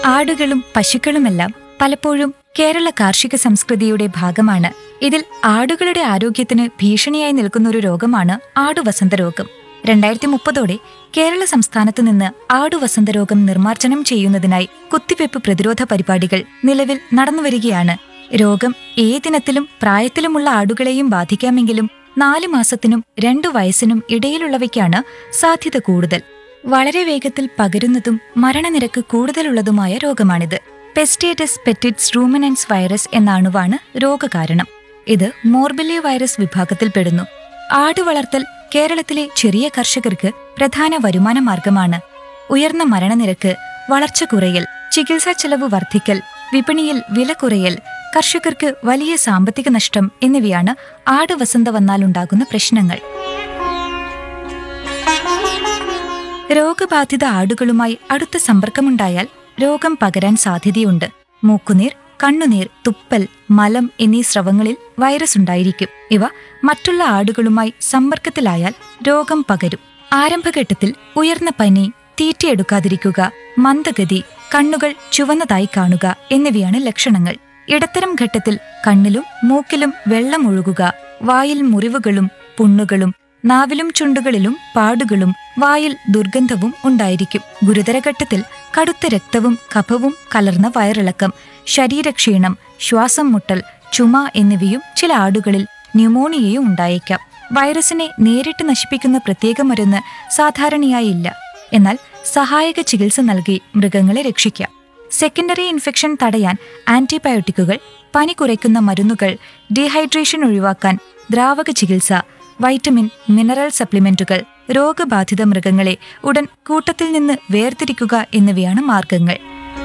ആടുകളും പശുക്കളുമെല്ലാം പലപ്പോഴും കേരള കാർഷിക സംസ്കൃതിയുടെ ഭാഗമാണ് ഇതിൽ ആടുകളുടെ ആരോഗ്യത്തിന് ഭീഷണിയായി നിൽക്കുന്ന ഒരു രോഗമാണ് ആടുവസന്ത രോഗം രണ്ടായിരത്തി മുപ്പതോടെ കേരള സംസ്ഥാനത്ത് നിന്ന് ആടുവസന്ത രോഗം നിർമ്മാർജ്ജനം ചെയ്യുന്നതിനായി കുത്തിവയ്പ് പ്രതിരോധ പരിപാടികൾ നിലവിൽ നടന്നുവരികയാണ് രോഗം ഏതിനത്തിലും പ്രായത്തിലുമുള്ള ആടുകളെയും ബാധിക്കാമെങ്കിലും നാല് മാസത്തിനും രണ്ടു വയസ്സിനും ഇടയിലുള്ളവയ്ക്കാണ് സാധ്യത കൂടുതൽ വളരെ വേഗത്തിൽ പകരുന്നതും മരണനിരക്ക് കൂടുതലുള്ളതുമായ രോഗമാണിത് പെസ്റ്റേറ്റസ് പെറ്റിറ്റ്സ് റൂമിനൻസ് വൈറസ് എന്ന അണുവാണ് രോഗകാരണം ഇത് മോർബിലിയ വൈറസ് വിഭാഗത്തിൽപ്പെടുന്നു ആട് വളർത്തൽ കേരളത്തിലെ ചെറിയ കർഷകർക്ക് പ്രധാന വരുമാന മാർഗമാണ് ഉയർന്ന മരണനിരക്ക് വളർച്ച കുറയൽ ചികിത്സാ ചെലവ് വർദ്ധിക്കൽ വിപണിയിൽ വില കുറയൽ കർഷകർക്ക് വലിയ സാമ്പത്തിക നഷ്ടം എന്നിവയാണ് ആട് വസന്ത വന്നാലുണ്ടാകുന്ന പ്രശ്നങ്ങൾ രോഗബാധിത ആടുകളുമായി അടുത്ത സമ്പർക്കമുണ്ടായാൽ രോഗം പകരാൻ സാധ്യതയുണ്ട് മൂക്കുനീർ കണ്ണുനീർ തുപ്പൽ മലം എന്നീ സ്രവങ്ങളിൽ വൈറസ് ഉണ്ടായിരിക്കും ഇവ മറ്റുള്ള ആടുകളുമായി സമ്പർക്കത്തിലായാൽ രോഗം പകരും ആരംഭഘട്ടത്തിൽ ഉയർന്ന പനി തീറ്റയെടുക്കാതിരിക്കുക മന്ദഗതി കണ്ണുകൾ ചുവന്നതായി കാണുക എന്നിവയാണ് ലക്ഷണങ്ങൾ ഇടത്തരം ഘട്ടത്തിൽ കണ്ണിലും മൂക്കിലും വെള്ളം ഒഴുകുക വായിൽ മുറിവുകളും പുണ്ണുകളും നാവിലും ചുണ്ടുകളിലും പാടുകളും വായിൽ ദുർഗന്ധവും ഉണ്ടായിരിക്കും ഗുരുതരഘട്ടത്തിൽ കടുത്ത രക്തവും കഫവും കലർന്ന വയറിളക്കം ശരീരക്ഷീണം ശ്വാസം മുട്ടൽ ചുമ എന്നിവയും ചില ആടുകളിൽ ന്യൂമോണിയയും ഉണ്ടായേക്കാം വൈറസിനെ നേരിട്ട് നശിപ്പിക്കുന്ന പ്രത്യേക മരുന്ന് സാധാരണയായി ഇല്ല എന്നാൽ സഹായക ചികിത്സ നൽകി മൃഗങ്ങളെ രക്ഷിക്കാം സെക്കൻഡറി ഇൻഫെക്ഷൻ തടയാൻ ആന്റിബയോട്ടിക്കുകൾ പനി കുറയ്ക്കുന്ന മരുന്നുകൾ ഡീഹൈഡ്രേഷൻ ഒഴിവാക്കാൻ ദ്രാവക ചികിത്സ വൈറ്റമിൻ മിനറൽ സപ്ലിമെന്റുകൾ രോഗബാധിത മൃഗങ്ങളെ ഉടൻ കൂട്ടത്തിൽ നിന്ന് വേർതിരിക്കുക എന്നിവയാണ് മാർഗങ്ങൾ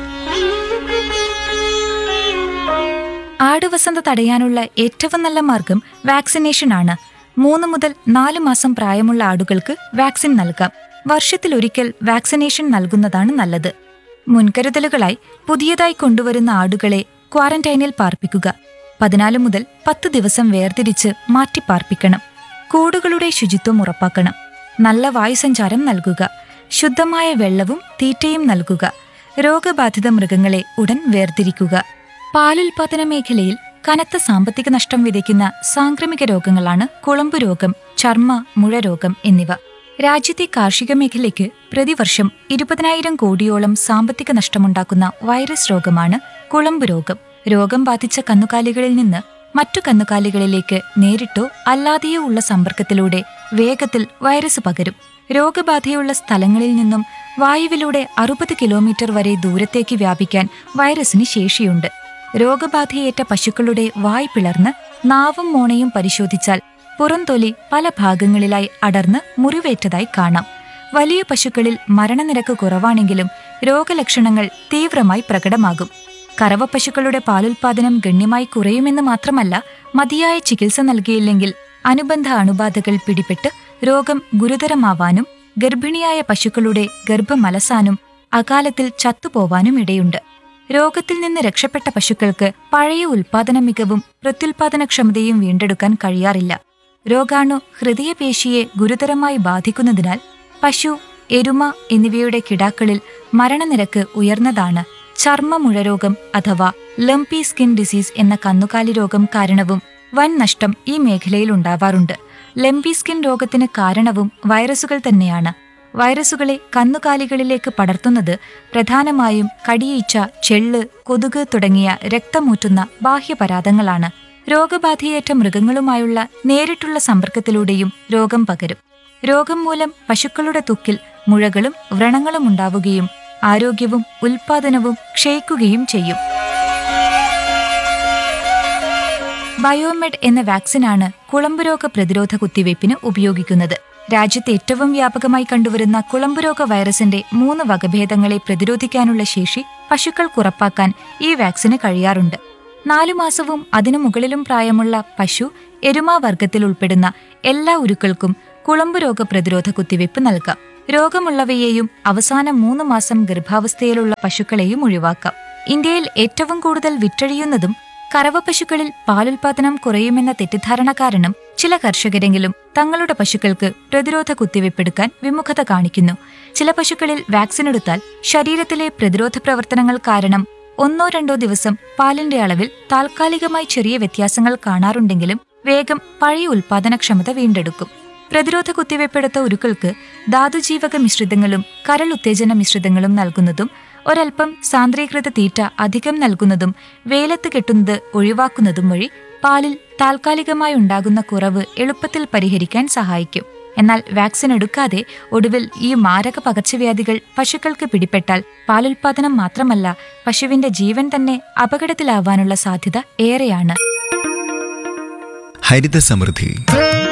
ആടുവസന്ത തടയാനുള്ള ഏറ്റവും നല്ല മാർഗം വാക്സിനേഷൻ ആണ് മൂന്ന് മുതൽ നാല് മാസം പ്രായമുള്ള ആടുകൾക്ക് വാക്സിൻ നൽകാം വർഷത്തിലൊരിക്കൽ വാക്സിനേഷൻ നൽകുന്നതാണ് നല്ലത് മുൻകരുതലുകളായി പുതിയതായി കൊണ്ടുവരുന്ന ആടുകളെ ക്വാറന്റൈനിൽ പാർപ്പിക്കുക പതിനാല് മുതൽ പത്ത് ദിവസം വേർതിരിച്ച് മാറ്റി പാർപ്പിക്കണം കൂടുകളുടെ ശുചിത്വം ഉറപ്പാക്കണം നല്ല വായുസഞ്ചാരം നൽകുക ശുദ്ധമായ വെള്ളവും തീറ്റയും നൽകുക രോഗബാധിത മൃഗങ്ങളെ ഉടൻ വേർതിരിക്കുക പാലുൽപാദന മേഖലയിൽ കനത്ത സാമ്പത്തിക നഷ്ടം വിതയ്ക്കുന്ന സാംക്രമിക രോഗങ്ങളാണ് കുളമ്പ് രോഗം ചർമ്മ മുഴരോഗം എന്നിവ രാജ്യത്തെ കാർഷിക മേഖലയ്ക്ക് പ്രതിവർഷം ഇരുപതിനായിരം കോടിയോളം സാമ്പത്തിക നഷ്ടമുണ്ടാക്കുന്ന വൈറസ് രോഗമാണ് കുളമ്പ് രോഗം രോഗം ബാധിച്ച കന്നുകാലികളിൽ നിന്ന് മറ്റു കന്നുകാലികളിലേക്ക് നേരിട്ടോ അല്ലാതെയോ ഉള്ള സമ്പർക്കത്തിലൂടെ വേഗത്തിൽ വൈറസ് പകരും രോഗബാധയുള്ള സ്ഥലങ്ങളിൽ നിന്നും വായുവിലൂടെ അറുപത് കിലോമീറ്റർ വരെ ദൂരത്തേക്ക് വ്യാപിക്കാൻ വൈറസിന് ശേഷിയുണ്ട് രോഗബാധയേറ്റ പശുക്കളുടെ വായ് പിളർന്ന് നാവും മോണയും പരിശോധിച്ചാൽ പുറംതൊലി പല ഭാഗങ്ങളിലായി അടർന്ന് മുറിവേറ്റതായി കാണാം വലിയ പശുക്കളിൽ മരണനിരക്ക് കുറവാണെങ്കിലും രോഗലക്ഷണങ്ങൾ തീവ്രമായി പ്രകടമാകും കറവ പശുക്കളുടെ പാലുൽപാദനം ഗണ്യമായി കുറയുമെന്ന് മാത്രമല്ല മതിയായ ചികിത്സ നൽകിയില്ലെങ്കിൽ അനുബന്ധ അണുബാധകൾ പിടിപെട്ട് രോഗം ഗുരുതരമാവാനും ഗർഭിണിയായ പശുക്കളുടെ ഗർഭം അലസാനും അകാലത്തിൽ ചത്തുപോവാനും ഇടയുണ്ട് രോഗത്തിൽ നിന്ന് രക്ഷപ്പെട്ട പശുക്കൾക്ക് പഴയ ഉൽപാദന മികവും പ്രത്യുൽപാദനക്ഷമതയും വീണ്ടെടുക്കാൻ കഴിയാറില്ല രോഗാണു ഹൃദയപേശിയെ ഗുരുതരമായി ബാധിക്കുന്നതിനാൽ പശു എരുമ എന്നിവയുടെ കിടാക്കളിൽ മരണനിരക്ക് ഉയർന്നതാണ് ചർമ്മമുഴരോഗം അഥവാ ലംപി സ്കിൻ ഡിസീസ് എന്ന കന്നുകാലി രോഗം കാരണവും വൻ നഷ്ടം ഈ മേഖലയിൽ ഉണ്ടാവാറുണ്ട് ലംപി സ്കിൻ രോഗത്തിന് കാരണവും വൈറസുകൾ തന്നെയാണ് വൈറസുകളെ കന്നുകാലികളിലേക്ക് പടർത്തുന്നത് പ്രധാനമായും കടിയീച്ച ചെള്ള് കൊതുക് തുടങ്ങിയ രക്തമൂറ്റുന്ന ബാഹ്യപരാധങ്ങളാണ് രോഗബാധയേറ്റ മൃഗങ്ങളുമായുള്ള നേരിട്ടുള്ള സമ്പർക്കത്തിലൂടെയും രോഗം പകരും രോഗം മൂലം പശുക്കളുടെ തുക്കിൽ മുഴകളും വ്രണങ്ങളും ഉണ്ടാവുകയും ആരോഗ്യവും ഉൽപാദനവും ക്ഷയിക്കുകയും ചെയ്യും ബയോമെഡ് എന്ന വാക്സിനാണ് കുളമ്പുരോഗ പ്രതിരോധ കുത്തിവയ്പ്പിന് ഉപയോഗിക്കുന്നത് രാജ്യത്ത് ഏറ്റവും വ്യാപകമായി കണ്ടുവരുന്ന കുളമ്പുരോഗ വൈറസിന്റെ മൂന്ന് വകഭേദങ്ങളെ പ്രതിരോധിക്കാനുള്ള ശേഷി പശുക്കൾക്കുറപ്പാക്കാൻ ഈ വാക്സിന് കഴിയാറുണ്ട് നാലു മാസവും അതിനു മുകളിലും പ്രായമുള്ള പശു എരുമാ വർഗത്തിൽ ഉൾപ്പെടുന്ന എല്ലാ ഉരുക്കൾക്കും കുളമ്പുരോഗ പ്രതിരോധ കുത്തിവയ്പ് നൽകാം രോഗമുള്ളവയെയും അവസാന മൂന്ന് മാസം ഗർഭാവസ്ഥയിലുള്ള പശുക്കളെയും ഒഴിവാക്കാം ഇന്ത്യയിൽ ഏറ്റവും കൂടുതൽ വിറ്റഴിയുന്നതും കറവ പശുക്കളിൽ പാലുൽപാദനം കുറയുമെന്ന തെറ്റിദ്ധാരണ കാരണം ചില കർഷകരെങ്കിലും തങ്ങളുടെ പശുക്കൾക്ക് പ്രതിരോധ കുത്തിവയ്പ്പെടുക്കാൻ വിമുഖത കാണിക്കുന്നു ചില പശുക്കളിൽ വാക്സിൻ എടുത്താൽ ശരീരത്തിലെ പ്രതിരോധ പ്രവർത്തനങ്ങൾ കാരണം ഒന്നോ രണ്ടോ ദിവസം പാലിന്റെ അളവിൽ താൽക്കാലികമായി ചെറിയ വ്യത്യാസങ്ങൾ കാണാറുണ്ടെങ്കിലും വേഗം പഴയ ഉൽപാദനക്ഷമത വീണ്ടെടുക്കും പ്രതിരോധ കുത്തിവയ്പ്പെടുത്ത ഉരുക്കൾക്ക് ധാതുജീവക മിശ്രിതങ്ങളും കരൾ ഉത്തേജന മിശ്രിതങ്ങളും നൽകുന്നതും ഒരൽപ്പം സാന്ദ്രീകൃത തീറ്റ അധികം നൽകുന്നതും വേലത്ത് കെട്ടുന്നത് ഒഴിവാക്കുന്നതും വഴി പാലിൽ താൽക്കാലികമായി ഉണ്ടാകുന്ന കുറവ് എളുപ്പത്തിൽ പരിഹരിക്കാൻ സഹായിക്കും എന്നാൽ വാക്സിൻ എടുക്കാതെ ഒടുവിൽ ഈ മാരക പകർച്ചവ്യാധികൾ പശുക്കൾക്ക് പിടിപെട്ടാൽ പാലുൽപാദനം മാത്രമല്ല പശുവിന്റെ ജീവൻ തന്നെ അപകടത്തിലാവാനുള്ള സാധ്യത ഏറെയാണ് ഹരിത സമൃദ്ധി